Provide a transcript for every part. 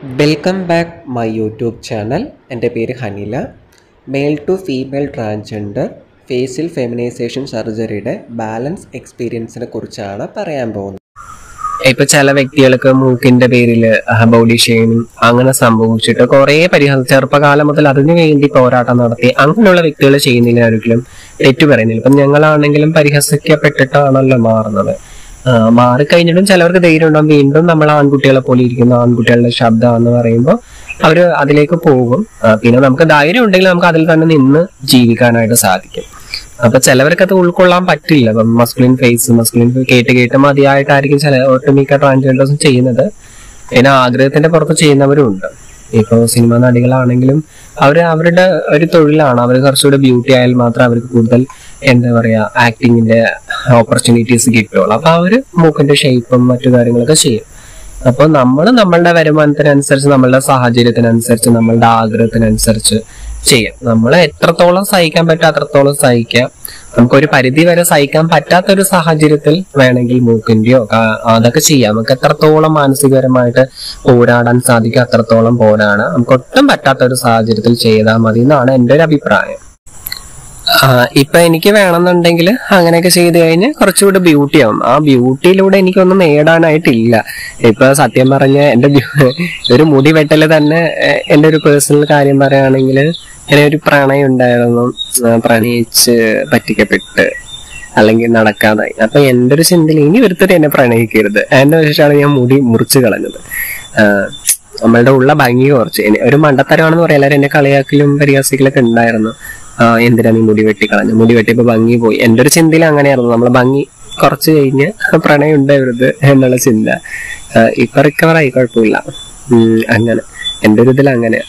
welcome back my YouTube channel എൻ്റെ പേര് Hanila male to female transgender ഫേസിൽ ഫെമിനൈസേഷൻ സർജറിയുടെ ബാലൻസ് എക്സ്പീരിയൻസിനെ കുറിച്ചാണ് പറയാൻ പോകുന്നത് ഇപ്പൊ ചില വ്യക്തികൾക്ക് മൂക്കിന്റെ പേരിൽ ബോഡി ഷെയ്മിങ് അങ്ങനെ സംഭവിച്ചിട്ട് കുറെ പരിഹാസം ചെറുപ്പകാലം മുതൽ അതിനു വേണ്ടി പോരാട്ടം നടത്തി അങ്ങനെയുള്ള വ്യക്തികൾ ചെയ്യുന്നില്ല ഒരിക്കലും തെറ്റു പറയുന്നില്ല ഇപ്പൊ ഞങ്ങളാണെങ്കിലും പരിഹസിക്കപ്പെട്ടിട്ടാണല്ലോ മാറുന്നത് ആ, മാറിക്കഴിഞ്ഞിട്ടും ചിലവർക്ക് ധൈര്യം ഉണ്ടാവും വീണ്ടും നമ്മൾ ആൺകുട്ടികളെ പോലെ ഇരിക്കുന്ന ആൺകുട്ടികളുടെ ശബ്ദം എന്ന് പറയുമ്പോൾ അവര് അതിലേക്ക് പോകും ആ, പിന്നെ നമുക്ക് ധൈര്യം ഉണ്ടെങ്കിൽ നമുക്ക് അതിൽ തന്നെ നിന്ന് ജീവിക്കാനായിട്ട് സാധിക്കും അപ്പൊ ചിലവർക്ക് അത് ഉൾക്കൊള്ളാൻ പറ്റില്ല ഇപ്പം മസ്കുലിൻ ഫേസ് മസ്കുലിൻ കേട്ട് കേട്ട് മതിയായിട്ടായിരിക്കും ചില ഒട്ടുമിക്ക ട്രാൻസ്ജെൻഡേഴ്സും ചെയ്യുന്നത് പിന്നെ ആഗ്രഹത്തിന്റെ പുറത്ത് ചെയ്യുന്നവരും ഉണ്ട് ഇപ്പൊ സിനിമാ നടികളാണെങ്കിലും അവര് അവരുടെ ഒരു തൊഴിലാണ് അവർ കുറച്ചുകൂടെ ബ്യൂട്ടി ആയാൽ മാത്രമേ അവർക്ക് കൂടുതൽ എന്താ പറയാ ആക്ടിങ്ങിന്റെ ഓപ്പർച്യൂണിറ്റീസ് കിട്ടുള്ളൂ അപ്പൊ അവര് മൂക്കിന്റെ ഷേപ്പും മറ്റു കാര്യങ്ങളൊക്കെ ചെയ്യും അപ്പൊ നമ്മൾ നമ്മളുടെ വരുമാനത്തിനനുസരിച്ച് നമ്മളുടെ സാഹചര്യത്തിനനുസരിച്ച് നമ്മളുടെ ആഗ്രഹത്തിനനുസരിച്ച് ചെയ്യാം നമ്മൾ എത്രത്തോളം സഹിക്കാൻ പറ്റും അത്രത്തോളം സഹിക്കാം നമുക്കൊരു പരിധി വരെ സഹിക്കാൻ പറ്റാത്ത ഒരു സാഹചര്യത്തിൽ വേണമെങ്കിൽ മൂക്കിന്റെയോ കാ- അതൊക്കെ ചെയ്യാം നമുക്ക് എത്രത്തോളം മാനസികപരമായിട്ട് പോരാടാൻ സാധിക്കും അത്രത്തോളം പോരാടാം നമുക്ക് ഒട്ടും പറ്റാത്ത ഒരു സാഹചര്യത്തിൽ ചെയ്താൽ മതി എന്നാണ് എൻ്റെ ഒരു അഭിപ്രായം ആ, ഇപ്പൊ എനിക്ക് വേണമെന്നുണ്ടെങ്കിൽ അങ്ങനെയൊക്കെ ചെയ്ത് കഴിഞ്ഞ് കുറച്ചുകൂടി ബ്യൂട്ടി ആവും ആ ബ്യൂട്ടിയിലൂടെ എനിക്കൊന്നും നേടാനായിട്ടില്ല ഇപ്പൊ സത്യം പറഞ്ഞ എന്റെ ബ്യൂ- ഒരു മുടി വെട്ടല് തന്നെ എ- എന്റെ ഒരു പേഴ്സണൽ കാര്യം പറയുകയാണെങ്കിൽ ഇങ്ങനെ ഒരു പ്രണയം ഉണ്ടായിരുന്നു ആ, പ്രണയിച്ച് പറ്റിക്കപ്പെട്ട് അല്ലെങ്കിൽ നടക്കാതായി അപ്പൊ എന്റെ ഒരു ചിന്തയിൽ ഇനി ഒരുത്തരും എന്നെ പ്രണയിക്കരുത് എന്റെ ശേഷമാണ് ഞാൻ മുടി മുറിച്ച് കളഞ്ഞത് ആ, നമ്മളുടെ ഉള്ള ഭംഗി കുറച്ച് എനി- ഒരു മണ്ടത്തരമാണെന്ന് പറയാം എല്ലാവരും എന്നെ കളിയാക്കലും പരിഹാസിക്കലൊക്കെ ഉണ്ടായിരുന്നു ആ, എന്തിനാ നീ മുടി വെട്ടി കളഞ്ഞു മുടി വെട്ടിയപ്പോ ഭംഗി പോയി എന്റെ ഒരു ചിന്തയിൽ അങ്ങനെയായിരുന്നു നമ്മളെ ഭംഗി കുറച്ച് കഴിഞ്ഞ് പ്രണയം ഉണ്ടാവരുത് എന്നുള്ള ചിന്ത ആ, ഇപ്പൊ റിക്കവർ ആയി കുഴപ്പമില്ല ഉം, അങ്ങനെ എന്റെ ഒരു ഇതിൽ അങ്ങനെയാ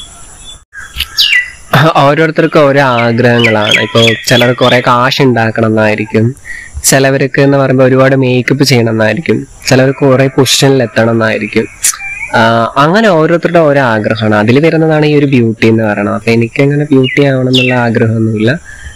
ഓരോരുത്തർക്കും ഓരോ ആഗ്രഹങ്ങളാണ് ഇപ്പോൾ ചിലർ കുറെ കാശ് ഉണ്ടാക്കണം എന്നായിരിക്കും ചിലവർക്ക് എന്ന് പറയുമ്പോൾ ഒരുപാട് മേക്കപ്പ് ചെയ്യണം എന്നായിരിക്കും ചിലവർക്ക് കുറെ പൊസിഷനിൽ എത്തണം എന്നായിരിക്കും ആഹ് അങ്ങനെ ഓരോരുത്തരുടെ ഓരോ ആഗ്രഹമാണ് അതിൽ വരുന്നതാണ് ഈ ഒരു ബ്യൂട്ടി എന്ന് പറയുന്നത് അപ്പൊ എനിക്ക് അങ്ങനെ ബ്യൂട്ടി ആവണം എന്നുള്ള ആഗ്രഹമൊന്നുമില്ല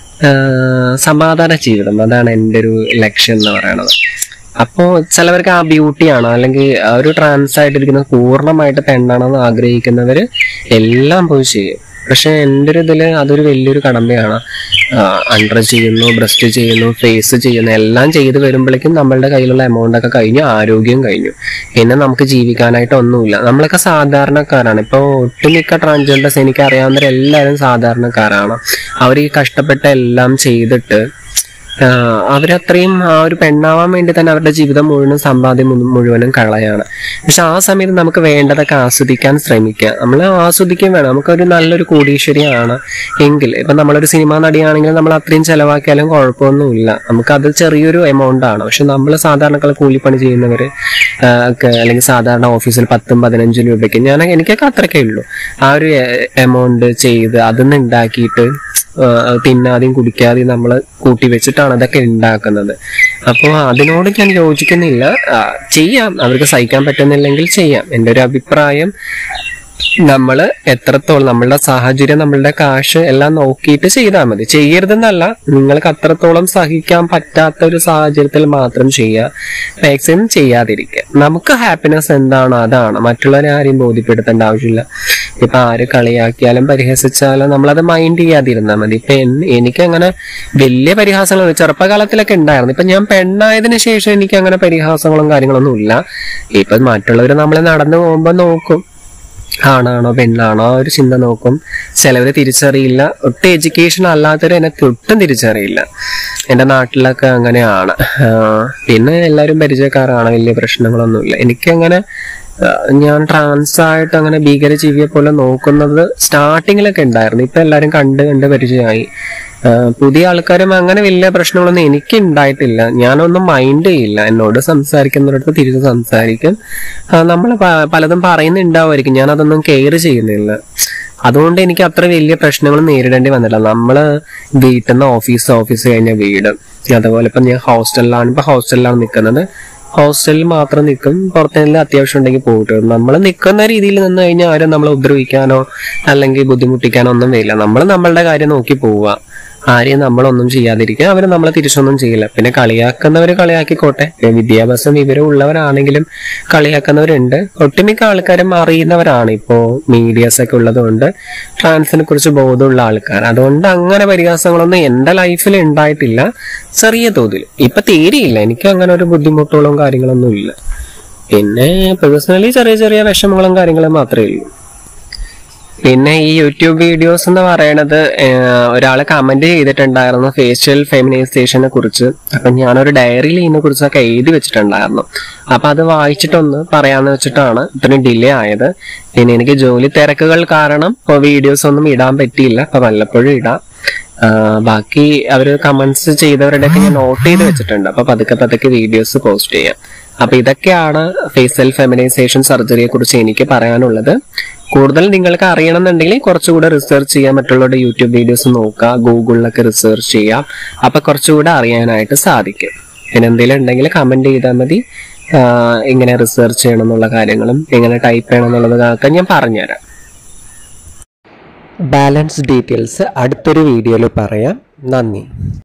ആഹ് സമാധാന ജീവിതം അതാണ് എൻ്റെ ഒരു ലക്ഷ്യം എന്ന് പറയുന്നത് അപ്പോൾ ചിലവർക്ക് ആ ബ്യൂട്ടിയാണോ അല്ലെങ്കിൽ ആ ഒരു ട്രാൻസ് ആയിട്ടിരിക്കുന്ന പൂർണ്ണമായിട്ട് പെണ്ണാണെന്ന് ആഗ്രഹിക്കുന്നവർ എല്ലാം പോയി ചെയ്യും പക്ഷെ എൻ്റെ ഒരു ഇതിൽ അതൊരു വലിയൊരു കടമ്പയാണ് അണ്ടർ ചെയ്യുന്നു ബ്രസ്റ്റ് ചെയ്യുന്നു ഫേസ് ചെയ്യുന്നു എല്ലാം ചെയ്ത് വരുമ്പോഴേക്കും നമ്മളുടെ കയ്യിലുള്ള എമൗണ്ട് ഒക്കെ കഴിഞ്ഞു ആരോഗ്യം കഴിഞ്ഞു പിന്നെ നമുക്ക് ജീവിക്കാനായിട്ട് ഒന്നുമില്ല നമ്മളൊക്കെ സാധാരണക്കാരാണ് ഇപ്പോൾ ഒട്ടുമിക്ക ട്രാൻസ്ജെൻഡേഴ്സ് എനിക്ക് അറിയാവുന്നവരെല്ലാവരും സാധാരണക്കാരാണ് അവർ ഈ കഷ്ടപ്പെട്ട എല്ലാം ചെയ്തിട്ട് ആഹ് അവരത്രയും ആ ഒരു പെണ്ണാവാൻ വേണ്ടി തന്നെ അവരുടെ ജീവിതം മുഴുവനും സമ്പാദ്യം മുഴു- മുഴുവനും കളയാണ് പക്ഷെ ആ സമയത്ത് നമുക്ക് വേണ്ടതൊക്കെ ആസ്വദിക്കാൻ ശ്രമിക്കുക നമ്മൾ ആസ്വദിക്കുകയും വേണം നമുക്കൊരു നല്ലൊരു കോടീശ്വരിയാണ് എങ്കിൽ ഇപ്പൊ നമ്മളൊരു സിനിമാ നടിയാണെങ്കിൽ നമ്മൾ അത്രയും ചെലവാക്കിയാലും കുഴപ്പമൊന്നുമില്ല നമുക്ക് അത് ചെറിയൊരു എമൗണ്ട് ആണ് പക്ഷെ നമ്മൾ സാധാരണക്കാൾ കൂലിപ്പണി ചെയ്യുന്നവര് ആഹ് ഒക്കെ അല്ലെങ്കിൽ സാധാരണ ഓഫീസിൽ പത്തും പതിനഞ്ചും രൂപയ്ക്ക് ഞാൻ എനിക്കൊക്കെ അത്രയൊക്കെ ഉള്ളൂ ആ ഒരു എമൗണ്ട് ചെയ്ത് അതിന്ന് ഉണ്ടാക്കിയിട്ട് ആഹ് തിന്നാതെയും കുടിക്കാതെയും നമ്മൾ കൂട്ടി വെച്ചിട്ടാണ് അതൊക്കെ ഉണ്ടാക്കുന്നത് അപ്പോൾ അതിനോട് ഞാൻ യോജിക്കുന്നില്ല ആഹ് ചെയ്യാം അവർക്ക് സഹിക്കാൻ പറ്റുന്നില്ലെങ്കിൽ ചെയ്യാം എൻ്റെ ഒരു അഭിപ്രായം നമ്മൾ എത്രത്തോളം നമ്മളുടെ സാഹചര്യം നമ്മളുടെ കാശ് എല്ലാം നോക്കിയിട്ട് ചെയ്താൽ മതി ചെയ്യരുതെന്നല്ല നിങ്ങൾക്ക് അത്രത്തോളം സഹിക്കാൻ പറ്റാത്ത ഒരു സാഹചര്യത്തിൽ മാത്രം ചെയ്യുക മാക്സിമം ചെയ്യാതിരിക്കുക നമുക്ക് ഹാപ്പിനെസ് എന്താണോ അതാണ് മറ്റുള്ളവരെ ആരെയും ബോധ്യപ്പെടുത്തേണ്ട ആവശ്യമില്ല ഇപ്പൊ ആര് കളിയാക്കിയാലും പരിഹസിച്ചാലും നമ്മളത് മൈൻഡ് ചെയ്യാതിരുന്നാൽ മതി ഇപ്പൊ എൻ- എനിക്കങ്ങനെ വലിയ പരിഹാസങ്ങൾ ചെറുപ്പകാലത്തിലൊക്കെ ഉണ്ടായിരുന്നു ഇപ്പൊ ഞാൻ പെണ്ണായതിനു ശേഷം എനിക്ക് അങ്ങനെ പരിഹാസങ്ങളും കാര്യങ്ങളൊന്നും ഇല്ല ഇപ്പൊ മറ്റുള്ളവർ നമ്മളെ നടന്നു പോകുമ്പോൾ നോക്കും ആണാണോ പെണ്ണാണോ ആ ഒരു ചിന്ത നോക്കും ചിലവര് തിരിച്ചറിയില്ല ഒട്ടും എഡ്യൂക്കേഷൻ അല്ലാത്തവര് എന്നെ ഒട്ടും തിരിച്ചറിയില്ല എൻ്റെ നാട്ടിലൊക്കെ അങ്ങനെയാണ് ആ, പിന്നെ എല്ലാവരും പരിചയക്കാരാണ് വലിയ പ്രശ്നങ്ങളൊന്നുമില്ല എനിക്കങ്ങനെ ആ, ഞാൻ ട്രാൻസ് ആയിട്ട് അങ്ങനെ ഭീകരജീവിയെ പോലെ നോക്കുന്നത് സ്റ്റാർട്ടിങ്ങിലൊക്കെ ഉണ്ടായിരുന്നു ഇപ്പൊ എല്ലാവരും കണ്ട് കണ്ട് പരിചയമായി ആ, പുതിയ ആൾക്കാരും അങ്ങനെ വലിയ പ്രശ്നങ്ങളൊന്നും എനിക്ക് ഉണ്ടായിട്ടില്ല ഞാനൊന്നും മൈൻഡ് ചെയ്യില്ല എന്നോട് സംസാരിക്കുന്നവരടുത്ത് തിരിച്ച് സംസാരിക്കും നമ്മൾ പലതും പറയുന്നുണ്ടാവുമായിരിക്കും ഞാൻ അതൊന്നും കെയർ ചെയ്യുന്നില്ല അതുകൊണ്ട് എനിക്ക് അത്ര വലിയ പ്രശ്നങ്ങൾ നേരിടേണ്ടി വന്നില്ല നമ്മള് വീട്ടിൽ നിന്ന് ഓഫീസ് ഓഫീസ് കഴിഞ്ഞ വീട് അതുപോലെ ഇപ്പൊ ഞാൻ ഹോസ്റ്റലിലാണ് ഇപ്പൊ ഹോസ്റ്റലിലാണ് നിൽക്കുന്നത് ഹോസ്റ്റലിൽ മാത്രം നിൽക്കും പുറത്തെല്ലാം അത്യാവശ്യം ഉണ്ടെങ്കിൽ പോയിട്ട് വരും നമ്മൾ നിൽക്കുന്ന രീതിയിൽ നിന്ന് കഴിഞ്ഞാൽ ആരും നമ്മളെ ഉപദ്രവിക്കാനോ അല്ലെങ്കിൽ ബുദ്ധിമുട്ടിക്കാനോ ഒന്നും വരില്ല നമ്മൾ നമ്മളുടെ കാര്യം നോക്കി പോവുക ആരെയും നമ്മളൊന്നും ചെയ്യാതിരിക്കുക അവർ നമ്മളെ തിരിച്ചൊന്നും ചെയ്യില്ല പിന്നെ കളിയാക്കുന്നവർ കളിയാക്കിക്കോട്ടെ പിന്നെ വിദ്യാഭ്യാസം വിവരം ഉള്ളവരാണെങ്കിലും കളിയാക്കുന്നവരുണ്ട് ഒട്ടുമിക്ക ആൾക്കാരും അറിയുന്നവരാണ് ഇപ്പോൾ മീഡിയസ് ഒക്കെ ഉള്ളതുകൊണ്ട് ട്രാൻസിനെ കുറിച്ച് ബോധമുള്ള ആൾക്കാർ അതുകൊണ്ട് അങ്ങനെ പരിഹാസങ്ങളൊന്നും എൻ്റെ ലൈഫിൽ ഉണ്ടായിട്ടില്ല ചെറിയ തോതിൽ ഇപ്പൊ തീരെയില്ല എനിക്ക് അങ്ങനെ ഒരു ബുദ്ധിമുട്ടുകളും കാര്യങ്ങളൊന്നും ഇല്ല പിന്നെ പേഴ്സണലി ചെറിയ ചെറിയ വിഷമങ്ങളും കാര്യങ്ങളും മാത്രമേ ഉള്ളൂ പിന്നെ ഈ യൂട്യൂബ് വീഡിയോസ് എന്ന് പറയണത് ഒരാൾ കമന്റ് ചെയ്തിട്ടുണ്ടായിരുന്നു ഫേഷ്യൽ ഫെമിനൈസേഷനെ കുറിച്ച് അപ്പൊ ഞാനൊരു ഡയറിയിൽ ഇതിനെ കുറിച്ചൊക്കെ എഴുതി വെച്ചിട്ടുണ്ടായിരുന്നു അപ്പൊ അത് വായിച്ചിട്ടൊന്ന് പറയാന്ന് വെച്ചിട്ടാണ് ഇത്രയും ഡിലേ ആയത് പിന്നെ എനിക്ക് ജോലി തിരക്കുകൾ കാരണം ഇപ്പോൾ വീഡിയോസ് ഒന്നും ഇടാൻ പറ്റിയില്ല അപ്പൊ വല്ലപ്പോഴും ഇടാം ആ, ബാക്കി അവർ കമന്റ്സ് ചെയ്തവരുടെയൊക്കെ ഞാൻ നോട്ട് ചെയ്ത് വെച്ചിട്ടുണ്ട് അപ്പൊ പതുക്കെ പതുക്കെ വീഡിയോസ് പോസ്റ്റ് ചെയ്യാം അപ്പൊ ഇതൊക്കെയാണ് ഫേഷ്യൽ ഫെമിനൈസേഷൻ സർജറിയെ കുറിച്ച് എനിക്ക് പറയാനുള്ളത് കൂടുതൽ നിങ്ങൾക്ക് അറിയണമെന്നുണ്ടെങ്കിൽ കുറച്ചുകൂടെ റിസർച്ച് ചെയ്യാൻ മറ്റുള്ളവരുടെ യൂട്യൂബ് വീഡിയോസ് നോക്കുക ഗൂഗിളിലൊക്കെ റിസർച്ച് ചെയ്യാം അപ്പൊ കുറച്ചുകൂടെ അറിയാനായിട്ട് സാധിക്കും പിന്നെ എന്തെങ്കിലും ഉണ്ടെങ്കിൽ കമന്റ് ചെയ്താൽ മതി ആ, എങ്ങനെ റിസർച്ച് ചെയ്യണം എന്നുള്ള കാര്യങ്ങളും എങ്ങനെ ടൈപ്പ് ചെയ്യണം എന്നുള്ളതൊക്കെ ഞാൻ പറഞ്ഞുതരാം ബാലൻസ് ഡീറ്റെയിൽസ് അടുത്തൊരു വീഡിയോയിൽ പറയാം നന്ദി